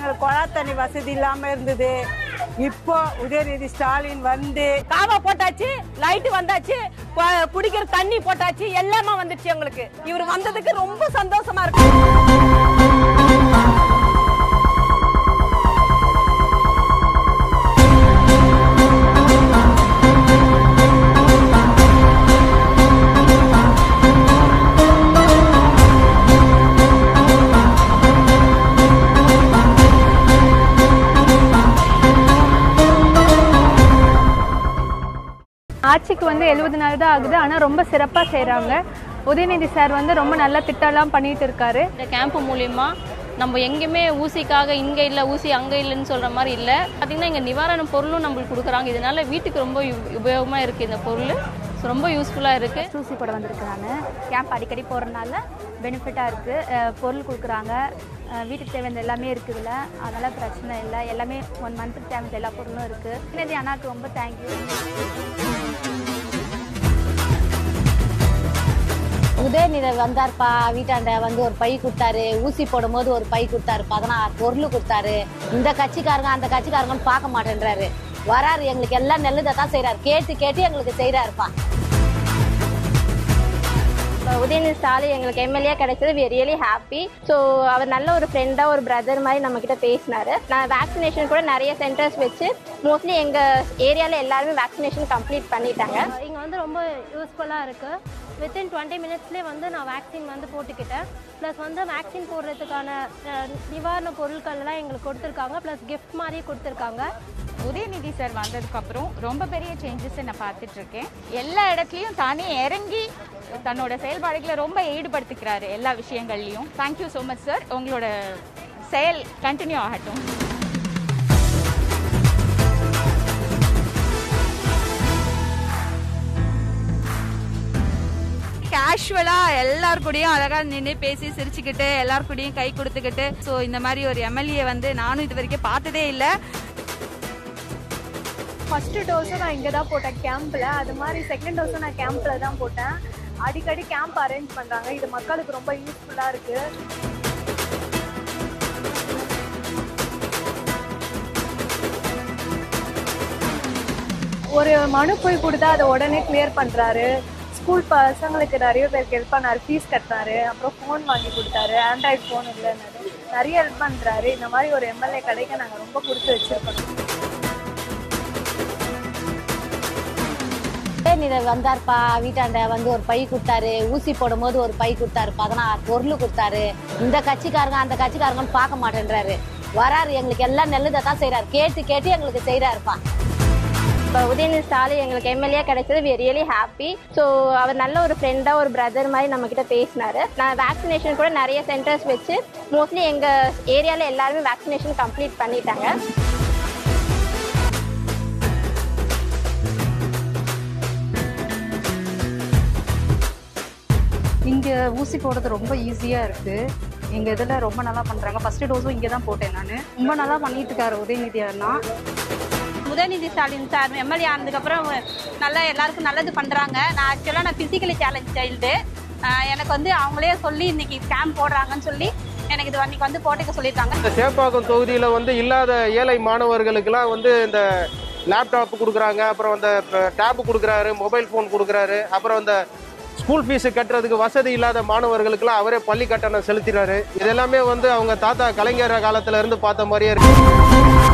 எங்களுக்கு குழா தண்ணி வசதி இல்லாம இருந்தது இப்போ உதயநிதி ஸ்டாலின் வந்து காவா போட்டாச்சு லைட் வந்தாச்சு ப- குடிக்கிற தண்ணி போட்டாச்சு எல்லாமே வந்துச்சு எங்களுக்கு இவர் வந்ததுக்கு ரொம்ப சந்தோஷமா இருக்கு ஆட்சிக்கு வந்து எழுபது நாள் தான் ஆகுது ஆனால் ரொம்ப சிறப்பாக செய்கிறாங்க உதயநிதி சார் வந்து ரொம்ப நல்ல திட்டம்லாம் பண்ணிட்டு இருக்காரு இந்த கேம்ப் மூலியமா நம்ம எங்கேயுமே ஊசிக்காக இங்கே இல்லை ஊசி அங்கே இல்லைன்னு சொல்கிற மாதிரி இல்லை பார்த்திங்கன்னா இங்கே நிவாரண பொருளும் நம்மளுக்கு கொடுக்குறாங்க இதனால வீட்டுக்கு ரொம்ப உபயோகமாக இருக்குது இந்த பொருள் ஸோ ரொம்ப யூஸ்ஃபுல்லாக இருக்குது ஊசி போட வந்திருக்கேன் நான் கேம்ப் அடிக்கடி போகிறதுனால பெனிஃபிட்டாக இருக்குது பொருள் கொடுக்குறாங்க அஹ் வீட்டுக்கு தேவையான எல்லாமே இருக்குதுல்ல அதனால் பிரச்சனை இல்லை எல்லாமே ஒன் மந்த்துக்கு தேவையான எல்லா பொருளும் இருக்குது இன்னது அண்ணாக்கு ரொம்ப தேங்க்யூ உதயநிதி வந்தார்ப்பா வீட்டாண்ட வந்து ஒரு பை கொடுத்தாரு ஊசி போடும்போது ஒரு பை கொடுத்தாரு பதினாறு பொருள் கொடுத்தாரு இந்த கட்சிக்காரங்க அந்த கட்சிக்காரங்கன்னு பார்க்க மாட்டேன்றாரு வராரு எங்களுக்கு எல்லாம் நல்லதை தான் செய்றாரு கேட்டு கேட்டு எங்களுக்கு செய்றாருப்பா உதயநிதி ஸ்டாலின் எங்களுக்கு எம்எல்ஏ கிடைச்சது வி ரியலி ஹாப்பி ஸோ அவர் நல்ல ஒரு ஃப்ரெண்டாக ஒரு பிரதர் மாதிரி நம்ம கிட்ட பேசினாரு நான் வேக்சினேஷன் கூட நிறைய சென்டர்ஸ் வச்சு மோஸ்ட்லி எங்கள் ஏரியாவில் எல்லாருமே வேக்சினேஷன் கம்ப்ளீட் பண்ணிட்டாங்க இங்கே வந்து ரொம்ப யூஸ்ஃபுல்லாக இருக்குது வித்தின் டுவெண்ட்டி மினிட்ஸ்லேயே வந்து நான் வேக்சின் வந்து போட்டுக்கிட்டேன் ப்ளஸ் வந்து வேக்சின் போடுறதுக்கான அஹ், நிவாரண பொருட்கள் எல்லாம் எங்களுக்கு கொடுத்துருக்காங்க ப்ளஸ் கிஃப்ட் மாதிரி கொடுத்துருக்காங்க உதயநிதி சார் வந்ததுக்கு அப்புறம் ரொம்ப பெரிய சேஞ்சஸ் நான் பார்த்துட்டு இருக்கேன் எல்லா இடத்துலையும் தானே இறங்கி தன்னோட செயல்பாடுகளை ரொம்ப ஈடுபடுத்திக்கிறாரு எல்லா விஷயங்கள்லையும் தேங்க்யூ ஸோ மச் சார் உங்களோட செயல் கண்டினியூ ஆகட்டும் கேஷுவலா எல்லார் கூடயும் அழகா நின்று பேசி சிரிச்சுக்கிட்டு எல்லார் கூடயும் கை கொடுத்துக்கிட்டு ஸோ இந்த மாதிரி ஒரு எம்எல்ஏ வந்து நானும் இது வரைக்கும் பார்த்ததே இல்லை ஃபர்ஸ்ட் டோஸும் நான் இங்கே தான் போட்டேன் கேம்பில் அது மாதிரி செகண்ட் டோஸும் நான் கேம்பில் தான் போட்டேன் அடிக்கடி கேம்ப் அரேஞ்ச் பண்ணுறாங்க இது மக்களுக்கு ரொம்ப யூஸ்ஃபுல்லாக இருக்குது ஒரு மனு போய் கொடுத்தா அதை உடனே கிளியர் பண்ணுறாரு ஸ்கூல் பசங்களுக்கு நிறைய பேருக்கு ஹெல்ப் பண்ணாரு ஃபீஸ் கட்டினாரு அப்புறம் ஃபோன் வாங்கி கொடுத்தாரு ஆண்ட்ராய்ட் ஃபோன் இல்லைன்னாரு நிறைய ஹெல்ப் பண்ணுறாரு இந்த மாதிரி ஒரு எம்எல்ஏ கிடைக்க நாங்கள் ரொம்ப கொடுத்து வச்சிருக்கோம் உதயநிதி வந்தார்ப்பா வீட்டாண்ட வந்து ஒரு பை கொடுத்தாரு ஊசி போடும்போது ஒரு பை கொடுத்தாரு பதினாறு பொருள் கொடுத்தாரு இந்த கட்சிக்காரங்க அந்த கட்சிக்காரங்கன்னு பார்க்க மாட்டேன்றாரு வராரு எங்களுக்கு எல்லாம் நல்லதை தான் செய்றாரு கேட்டு கேட்டு எங்களுக்கு செய்றாருப்பா இப்போ உதயநிதி ஸ்டாலின் எங்களுக்கு எம்எல்ஏ கிடைச்சது வி ரியலி ஹாப்பி ஸோ அவர் நல்ல ஒரு ஃப்ரெண்டாக ஒரு பிரதர் மாதிரி நம்ம கிட்ட பேசினாரு நான் வேக்சினேஷன் கூட நிறைய சென்டர்ஸ் வச்சு மோஸ்ட்லி எங்கள் ஏரியாவில் எல்லாருமே வேக்சினேஷன் கம்ப்ளீட் பண்ணிட்டாங்க இங்கே ஊசி போடுறது ரொம்ப ஈஸியாக இருக்குது எங்கள் இதில் ரொம்ப நல்லா பண்ணுறாங்க ஃபஸ்ட்டு டோஸும் இங்கே தான் போட்டேன் நான் ரொம்ப நல்லா பண்ணிட்டு இருக்காரு உதயநிதி அண்ணா உதயநிதி ஸ்டாலின் சார் எம்எல்ஏ ஆனதுக்கப்புறம் நல்லா எல்லாருக்கும் நல்லது பண்ணுறாங்க நான் ஆக்சுவலாக நான் ஃபிசிக்கலி சேலஞ்ச் சைல்டு எனக்கு வந்து அவங்களே சொல்லி இன்னைக்கு கேம்ப் போடுறாங்கன்னு சொல்லி எனக்கு இது அன்னைக்கு வந்து போட்டுக்க சொல்லியிருக்காங்க இந்த சேப்பாக்கம் தொகுதியில் வந்து இல்லாத ஏழை மாணவர்களுக்கெல்லாம் வந்து இந்த லேப்டாப் கொடுக்குறாங்க அப்புறம் அந்த டேப் கொடுக்குறாரு மொபைல் ஃபோன் கொடுக்குறாரு அப்புறம் இந்த ஸ்கூல் ஃபீஸு கட்டுறதுக்கு வசதி இல்லாத மாணவர்களுக்கெல்லாம் அவரே பள்ளி கட்டணம் செலுத்தினாரு இது எல்லாமே வந்து அவங்க தாத்தா கலைஞர் காலத்துல இருந்து பார்த்த மாதிரியே இருக்கு